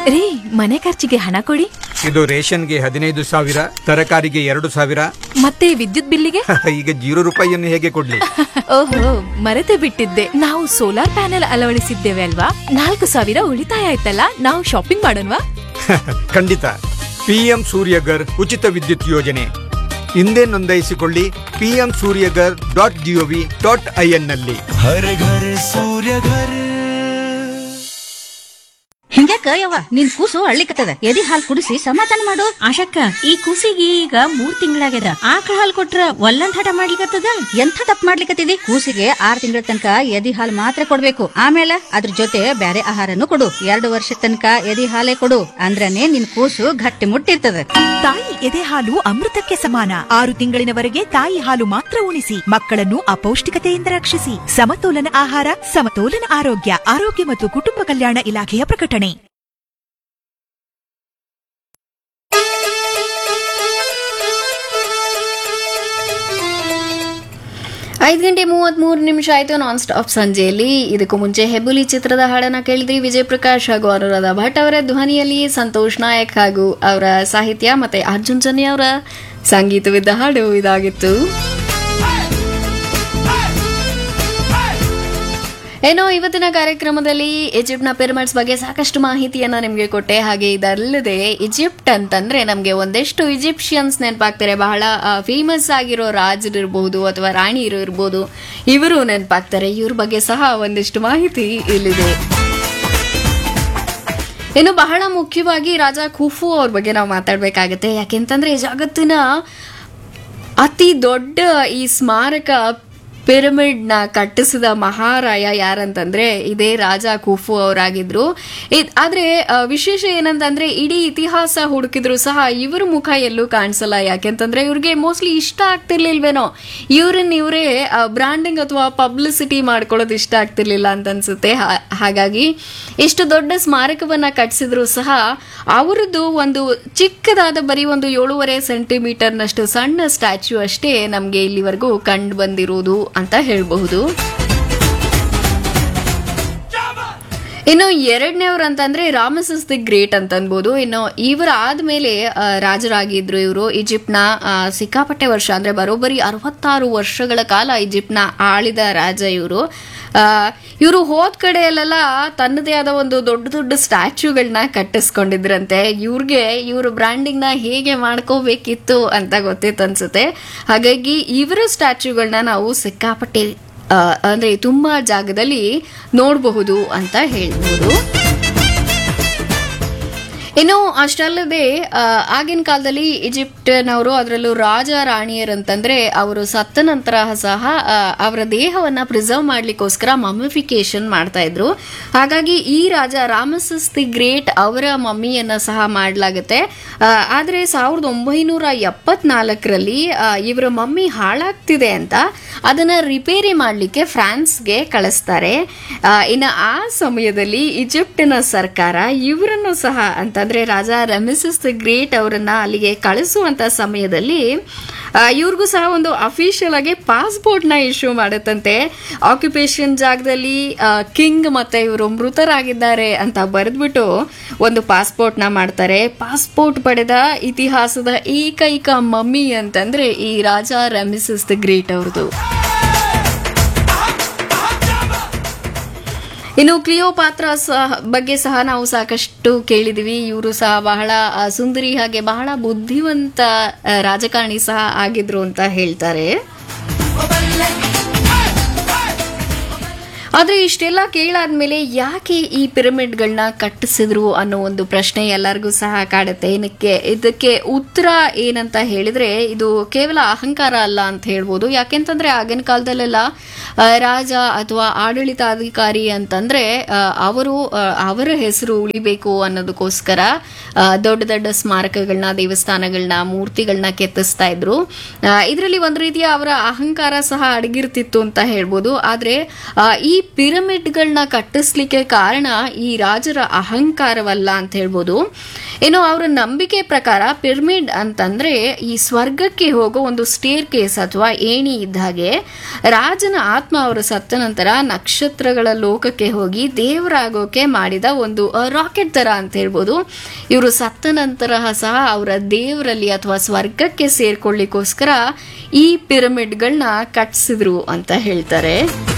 ರೀ ಮನೆ ಖರ್ಚಿಗೆ ಹಣ ಕೊಡಿ ಇದು ರೇಷನ್ಗೆ ಹದಿನೈದು ಸಾವಿರ ತರಕಾರಿಗೆ ಎರಡು ಸಾವಿರ ಮತ್ತೆ ವಿದ್ಯುತ್ ಬಿಲ್ಲಿಗೆ ಈಗ ಜೀರೋ ರೂಪಾಯಿಯನ್ನು ಹೇಗೆ ಕೊಡ್ಲಿ ಓಹೋ ಮರೆತೇ ಬಿಟ್ಟಿದ್ದೆ ನಾವು ಸೋಲಾರ್ ಪ್ಯಾನೆಲ್ ಅಳವಡಿಸಿದ್ದೇವೆ ಅಲ್ವಾ ನಾಲ್ಕು ಸಾವಿರ ಉಳಿತಾಯ ಆಯ್ತಲ್ಲ ನಾವು ಶಾಪಿಂಗ್ ಮಾಡೋಣವಾ ಖಂಡಿತ ಪಿಎಂ ಸೂರ್ಯಗರ್ ಉಚಿತ ವಿದ್ಯುತ್ ಯೋಜನೆ ಹಿಂದೆ ನೋಂದಾಯಿಸಿಕೊಳ್ಳಿ PM Suryaghar dot gov dot in ನಲ್ಲಿ हर घर सूर्य घर ಹಿಂಗ್ಯಾಕ ಯವ್ವ ನಿನ್ ಕೂಸು ಅಳ್ಳಿಕತ್ತದ ಎದಿ ಹಾಲ್ ಕುಡಿಸಿ ಸಮಾಧಾನ ಮಾಡು ಆಶಕ್ಕ ಈ ಕೂಸಿಗೆ ಈಗ ಮೂರ್ ತಿಂಗಳಾಗ್ಯದ ಆಕಳ ಹಾಲ್ ಕೊಟ್ರ ಒಲ್ಲಂದ್ ಹಠ ಮಾಡ್ಲಿಕತ್ತದ ಎಂಥ ತಪ್ಪು ಮಾಡ್ಲಿಕತ್ತಿದಿ ಕೂಸಿಗೆ ಆರ್ ತಿಂಗಳ ತನಕ ಎದಿ ಹಾಲ್ ಮಾತ್ರ ಕೊಡ್ಬೇಕು ಆಮೇಲೆ ಅದ್ರ ಜೊತೆ ಬ್ಯಾರೆ ಆಹಾರನು ಕೊಡು ಎರಡು ವರ್ಷ ತನಕ ಎದಿ ಹಾಲೇ ಕೊಡು ಅಂದ್ರನೇ ನಿನ್ ಕೂಸು ಗಟ್ಟಿ ಮುಟ್ಟಿರ್ತದ ತಾಯಿ ಎದೆ ಹಾಲು ಅಮೃತಕ್ಕೆ ಸಮಾನ ಆರು ತಿಂಗಳಿನವರೆಗೆ ತಾಯಿ ಹಾಲು ಮಾತ್ರ ಉಣಿಸಿ ಮಕ್ಕಳನ್ನು ಅಪೌಷ್ಟಿಕತೆಯಿಂದ ರಕ್ಷಿಸಿ ಸಮತೋಲನ ಆಹಾರ ಸಮತೋಲನ ಆರೋಗ್ಯ ಆರೋಗ್ಯ ಮತ್ತು ಕುಟುಂಬ ಕಲ್ಯಾಣ ಇಲಾಖೆಯ ಪ್ರಕಟಣೆ ಐದು ಗಂಟೆ ಮೂವತ್ಮೂರು ನಿಮಿಷ ಆಯಿತು ನಾನ್ ಸ್ಟಾಪ್ ಸಂಜೆಯಲ್ಲಿ ಇದಕ್ಕೂ ಮುಂಚೆ ಹೆಬುಲಿ ಚಿತ್ರದ ಹಾಡನ್ನ ಕೇಳಿದ್ರಿ ವಿಜಯ್ ಪ್ರಕಾಶ್ ಹಾಗೂ ಅನುರಾಧ ಭಟ್ ಅವರ ಧ್ವನಿಯಲ್ಲಿ ಸಂತೋಷ್ ನಾಯಕ್ ಹಾಗೂ ಅವರ ಸಾಹಿತ್ಯ ಮತ್ತೆ ಅರ್ಜುನ್ ಜನ್ಯ ಅವರ ಸಂಗೀತವಿದ್ದ ಹಾಡು ಇದಾಗಿತ್ತು ಏನೋ ಇವತ್ತಿನ ಕಾರ್ಯಕ್ರಮದಲ್ಲಿ ಈಜಿಪ್ಟ್ನ ಪಿರಮಿಡ್ಸ್ ಬಗ್ಗೆ ಸಾಕಷ್ಟು ಮಾಹಿತಿಯನ್ನ ನಿಮಗೆ ಕೊಟ್ಟೆ ಹಾಗೆ ಇದಲ್ಲದೆ ಈಜಿಪ್ಟ್ ಅಂತಂದ್ರೆ ನಮಗೆ ಒಂದಷ್ಟು ಈಜಿಪ್ಷಿಯನ್ಸ್ ನೆನಪಾಗ್ತಾರೆ ಬಹಳ ಫೇಮಸ್ ಆಗಿರೋ ರಾಜರಿರ್ಬೋದು ಅಥವಾ ರಾಣಿಯರು ಇರ್ಬೋದು ಇವರು ನೆನಪಾಗ್ತಾರೆ ಇವ್ರ ಬಗ್ಗೆ ಸಹ ಒಂದಿಷ್ಟು ಮಾಹಿತಿ ಇಲ್ಲಿದೆ ಇನ್ನು ಬಹಳ ಮುಖ್ಯವಾಗಿ ರಾಜ ಖುಫು ಅವ್ರ ಬಗ್ಗೆ ನಾವು ಮಾತಾಡ್ಬೇಕಾಗತ್ತೆ ಯಾಕೆಂತಂದ್ರೆ ಜಗತ್ತಿನ ಅತಿ ದೊಡ್ಡ ಈ ಸ್ಮಾರಕ ಪಿರಮಿಡ್ ನ ಕಟ್ಟಿಸಿದ ಮಹಾರಾಯ ಯಾರಂತಂದ್ರೆ ಇದೇ ರಾಜ ಕುಫು ಅವರಾಗಿದ್ರು ಇದ್- ಆದ್ರೆ ಆ, ವಿಶೇಷ ಏನಂತಂದ್ರೆ ಇಡೀ ಇತಿಹಾಸ ಹುಡುಕಿದ್ರು ಸಹ ಇವ್ರ ಮುಖ ಎಲ್ಲೂ ಕಾಣಿಸಲ್ಲ ಯಾಕೆಂತಂದ್ರೆ ಇವ್ರಿಗೆ ಮೋಸ್ಟ್ಲಿ ಇಷ್ಟ ಆಗ್ತಿರ್ಲಿಲ್ವೇನೋ ಇವ್ರನ್ನ ಇವರೇ ಬ್ರಾಂಡಿಂಗ್ ಅಥವಾ ಪಬ್ಲಿಸಿಟಿ ಮಾಡ್ಕೊಳ್ಳೋದು ಇಷ್ಟ ಆಗ್ತಿರ್ಲಿಲ್ಲ ಅಂತ ಅನ್ಸುತ್ತೆ ಹಾ- ಹಾಗಾಗಿ ಇಷ್ಟು ದೊಡ್ಡ ಸ್ಮಾರಕವನ್ನ ಕಟ್ಟಿಸಿದ್ರು ಸಹ ಅವರದ್ದು ಒಂದು ಚಿಕ್ಕದಾದ ಬರೀ ಒಂದು ಏಳೂವರೆ ಸೆಂಟಿಮೀಟರ್ನಷ್ಟು ಸಣ್ಣ ಸ್ಟ್ಯಾಚ್ಯೂ ಅಷ್ಟೇ ನಮಗೆ ಇಲ್ಲಿವರೆಗೂ ಕಂಡು ಬಂದಿರುವುದು ಅಂತ ಹೇಳಬಹುದು ಇನ್ನು ಎರಡನೇವ್ರು ಅಂತಂದ್ರೆ ರಾಮಸಸ್ ದಿ ಗ್ರೇಟ್ ಅಂತ ಅನ್ಬೋದು ಇನ್ನು ಇವರ ಆದ್ಮೇಲೆ ಆ, ರಾಜರಾಗಿದ್ರು ಇವರು ಈಜಿಪ್ಟ್ನ ಆ, ಸಿಕ್ಕಾಪಟ್ಟೆ ವರ್ಷ ಅಂದ್ರೆ ಬರೋಬ್ಬರಿ ಅರವತ್ತಾರು ವರ್ಷಗಳ ಕಾಲ ಈಜಿಪ್ಟ್ನ ಆಳಿದ ರಾಜ ಇವರು ಇವರು ಹೋದ ಕಡೆಯಲ್ಲೆಲ್ಲ ತನ್ನದೇ ಆದ ಒಂದು ದೊಡ್ಡ ದೊಡ್ಡ ಸ್ಟ್ಯಾಚ್ಯೂಗಳನ್ನ ಕಟ್ಟಿಸ್ಕೊಂಡಿದ್ರಂತೆ ಇವ್ರಿಗೆ ಇವ್ರ ಬ್ರ್ಯಾಂಡಿಂಗ್ನ ಹೇಗೆ ಮಾಡ್ಕೋಬೇಕಿತ್ತು ಅಂತ ಗೊತ್ತಿತ್ತು ಅನ್ಸುತ್ತೆ ಹಾಗಾಗಿ ಇವರ ಸ್ಟ್ಯಾಚ್ಯೂಗಳನ್ನ ನಾವು ಸಿಕ್ಕಾಪಟ್ಟೆ ಆ, ಅಂದ್ರೆ ತುಂಬಾ ಜಾಗದಲ್ಲಿ ನೋಡಬಹುದು ಅಂತ ಹೇಳ್ಬೋದು ಇನ್ನು ಅಷ್ಟಲ್ಲದೆ ಆ, ಆಗಿನ ಕಾಲದಲ್ಲಿ ಈಜಿಪ್ಟ್ನವರು ಅದರಲ್ಲೂ ರಾಜ ರಾಣಿಯರಂತಂದ್ರೆ ಅವರು ಸತ್ತ ನಂತರ ಸಹ ಆ, ಅವರ ದೇಹವನ್ನ ಪ್ರಿಸರ್ವ್ ಮಾಡ್ಲಿಕ್ಕೋಸ್ಕರ ಮಮಿಫಿಕೇಶನ್ ಮಾಡ್ತಾ ಇದ್ರು ಹಾಗಾಗಿ ಈ ರಾಜ ರಾಮಸಸ್ ದಿ ಗ್ರೇಟ್ ಅವರ ಮಮ್ಮಿಯನ್ನ ಸಹ ಮಾಡಲಾಗುತ್ತೆ ಆದರೆ ಸಾವಿರದ ಒಂಬೈನೂರ ಎಪ್ಪತ್ನಾಲ್ಕರಲ್ಲಿ ಇವರ ಮಮ್ಮಿ ಹಾಳಾಗ್ತಿದೆ ಅಂತ ಅದನ್ನ ರಿಪೇರಿ ಮಾಡಲಿಕ್ಕೆ ಫ್ರಾನ್ಸ್ಗೆ ಕಳಿಸ್ತಾರೆ ಆ, ಇನ್ನು ಆ ಸಮಯದಲ್ಲಿ ಈಜಿಪ್ಟಿನ ಸರ್ಕಾರ ಇವರನ್ನು ಸಹ ಅಂತಂದ್ರೆ ರಾಜ ರೆಮಿಸಸ್ ದ ಗ್ರೇಟ್ ಅವರನ್ನ ಅಲ್ಲಿಗೆ ಕಳಿಸುವಂತ ಸಮಯದಲ್ಲಿ ಆ, ಇವ್ರಿಗೂ ಸಹ ಒಂದು ಅಫಿಷಿಯಲ್ ಆಗಿ ಪಾಸ್ಪೋರ್ಟ್ ನ ಇಶ್ಯೂ ಮಾಡುತ್ತಂತೆ ಆಕ್ಯುಪೇಷನ್ ಜಾಗದಲ್ಲಿ ಕಿಂಗ್ ಮತ್ತೆ ಇವರು ಮೃತರಾಗಿದ್ದಾರೆ ಅಂತ ಬರೆದ್ಬಿಟ್ಟು ಒಂದು ಪಾಸ್ಪೋರ್ಟ್ ನ ಮಾಡ್ತಾರೆ ಪಾಸ್ಪೋರ್ಟ್ ಪಡೆದ ಇತಿಹಾಸದ ಏಕೈಕ ಮಮ್ಮಿ ಅಂತಂದ್ರೆ ಈ ರಾಜ ರೆಮಿಸಸ್ ದ ಗ್ರೇಟ್ ಅವ್ರದ್ದು ಇನ್ನು ಕ್ಲಿಯೋ ಪಾತ್ರ ಸಹ ಬಗ್ಗೆ ಸಹ ನಾವು ಸಾಕಷ್ಟು ಕೇಳಿದ್ವಿ ಇವರು ಸಹ ಬಹಳ ಆ, ಸುಂದರಿ ಹಾಗೆ ಬಹಳ ಬುದ್ಧಿವಂತ ಆ, ರಾಜಕಾರಣಿ ಸಹ ಆಗಿದ್ರು ಅಂತ ಹೇಳ್ತಾರೆ ಆದ್ರೆ ಇಷ್ಟೆಲ್ಲ ಕೇಳಾದ್ಮೇಲೆ ಯಾಕೆ ಈ ಪಿರಮಿಡ್ಗಳನ್ನ ಕಟ್ಟಿಸಿದ್ರು ಅನ್ನೋ ಒಂದು ಪ್ರಶ್ನೆ ಎಲ್ಲರಿಗೂ ಸಹ ಕಾಡುತ್ತೆ ಏನಕ್ಕೆ ಇದಕ್ಕೆ ಉತ್ತರ ಏನಂತ ಹೇಳಿದ್ರೆ ಇದು ಕೇವಲ ಅಹಂಕಾರ ಅಲ್ಲ ಅಂತ ಹೇಳ್ಬೋದು ಯಾಕೆಂತಂದ್ರೆ ಆಗಿನ ಕಾಲದಲ್ಲೆಲ್ಲ ಆ, ರಾಜ ಅಥವಾ ಆಡಳಿತಾಧಿಕಾರಿ ಅಂತಂದ್ರೆ ಆ, ಅವರು ಆ, ಅವರ ಹೆಸರು ಉಳಿಬೇಕು ಅನ್ನೋದಕ್ಕೋಸ್ಕರ ಆ, ದೊಡ್ಡ ದೊಡ್ಡ ಸ್ಮಾರಕಗಳನ್ನ ದೇವಸ್ಥಾನಗಳನ್ನ ಮೂರ್ತಿಗಳನ್ನ ಕೆತ್ತಿಸ್ತಾ ಇದ್ರು ಇದರಲ್ಲಿ ಒಂದು ರೀತಿಯ ಅವರ ಅಹಂಕಾರ ಸಹ ಅಡಗಿರ್ತಿತ್ತು ಅಂತ ಹೇಳ್ಬೋದು ಆದ್ರೆ ಆ, ಈ ಪಿರಮಿಡ್ಗಳನ್ನ ಕಟ್ಟಿಸ್ಲಿಕ್ಕೆ ಕಾರಣ ಈ ರಾಜರ ಅಹಂಕಾರವಲ್ಲ ಅಂತ ಹೇಳ್ಬೋದು ಏನೋ ಅವರ ನಂಬಿಕೆ ಪ್ರಕಾರ ಪಿರಮಿಡ್ ಅಂತಂದ್ರೆ ಈ ಸ್ವರ್ಗಕ್ಕೆ ಹೋಗೋ ಒಂದು ಸ್ಟೇರ್ ಕೇಸ್ ಅಥವಾ ಏಣಿ ಇದ್ದ ಹಾಗೆ ರಾಜನ ಆತ್ಮ ಅವರು ಸತ್ತ ನಂತರ ನಕ್ಷತ್ರಗಳ ಲೋಕಕ್ಕೆ ಹೋಗಿ ದೇವರಾಗೋಕೆ ಮಾಡಿದ ಒಂದು ರಾಕೆಟ್ ತರ ಅಂತ ಹೇಳ್ಬೋದು ಇವರು ಸತ್ತ ನಂತರ ಸಹ ಅವರ ದೇವರಲ್ಲಿ ಅಥವಾ ಸ್ವರ್ಗಕ್ಕೆ ಸೇರ್ಕೊಳ್ಳಿಕ್ಕೋಸ್ಕರ ಈ ಪಿರಮಿಡ್ಗಳನ್ನ ಕಟ್ಸಿದ್ರು ಅಂತ ಹೇಳ್ತಾರೆ